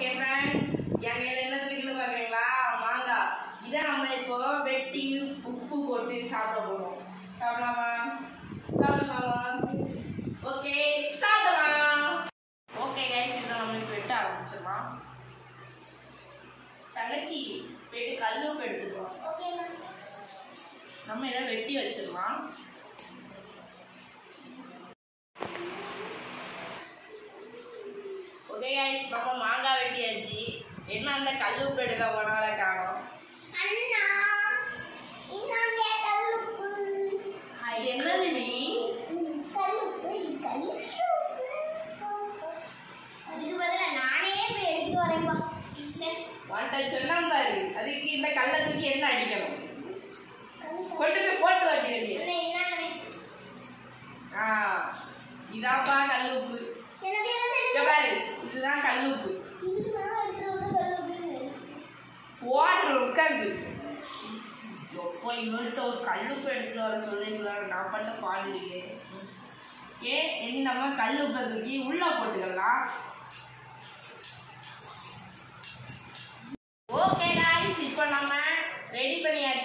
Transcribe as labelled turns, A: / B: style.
A: okay friends என் கையில் என்ன இருக்குன்னு பார்க்குறீங்களா மாங்காய் இதை நம்ம இப்போ வெட்டி உப்பு போட்டு சாப்பிட போகிறோம் சாப்பிடலாமா சாப்பிடலாமா ஓகே சாப்பிடலாம் ஓகே கைஸ் இதை நம்ம இப்போ வெட்ட ஆரம்பிச்சிடலாம் தங்கச்சி போயிட்டு கல் உப்பு எடுத்துக்கலாம் நம்ம இதை வெட்டி வச்சிடலாம் ஓகே கைஸ் நம்ம மாங்காய் வெட்டியாச்சு என்ன அந்த கல் உப்பு எடுக்க போனால காணோம் என்னது நீ வாட்ட சொன்னா பாரு அதுக்கு இந்த கல்லை தூக்கி என்ன அடிக்கணும் கொண்டு போய் போட்டு வாட்டி வெளியே ஆ இதாப்பா கல் உப்பு இங்க பாரு இதுதான் கல் உப்பு வாட்டர் உட்காந்து எப்போ இவர்கிட்ட ஒரு கல்லுப்பு எடுத்துட்டு வர சொல்லிங்களா நான் பண்ண பாடு இருக்கேன் ஏ இனி நம்ம கல்லுப்பை தூக்கி உள்ள போட்டுக்கலாம் ஓகே காய்ஸ் இப்போ நம்ம ரெடி பண்ணியாச்சு